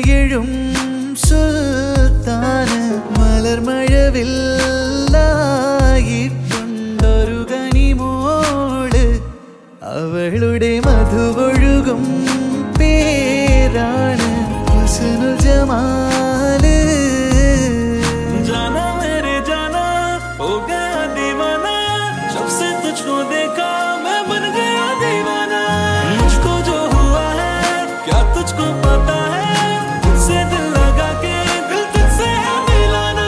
മഹിമയെഴും സുൽത്താന് മലർമഴവില്ലായിട്ടുണ്ടൊരു കനിമോള് അവളുടെ മധുവൊഴുകും പേരാണ് ഹുസ്നുൽ ജമാല് जाना मेरे जाना हो गया दीवाना जब से तुझको देखा मैं बन गया दीवाना मुझको जो हुआ है क्या तुझको पता है तुझसे दिल लगा के दिल तुझसे है मिलाना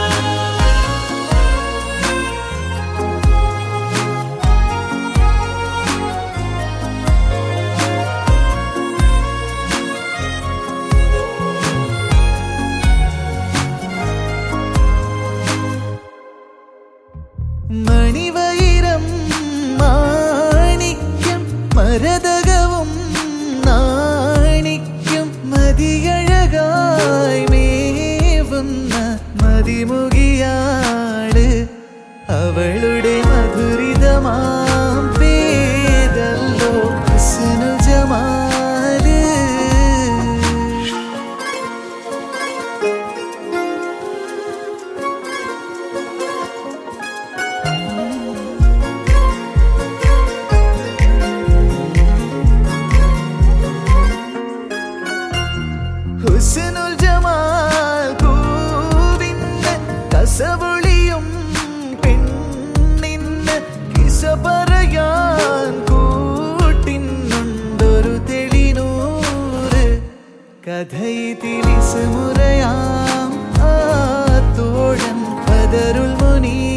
മണിവൈരം മാണിക്യം മരതകവും നാണിക്യം മതിയഴകായി മേവുന്ന മതിമുകിയാട് അവളുടെ മധുരിതമാം പേരല്ലോ ഹുസ്നു ജമാല് ഹുസ്നുൽ ജമാൽ പൂവിന്ന് കസവൊളിയും പെണ്ണിന്ന് കിസ പറയാൻ കൂട്ടിന്നുണ്ടൊരു തെളിനൂറ് കഥയിതിലിസ് മുറയാം ആ തോഴൻ പതരുൾ മുനീ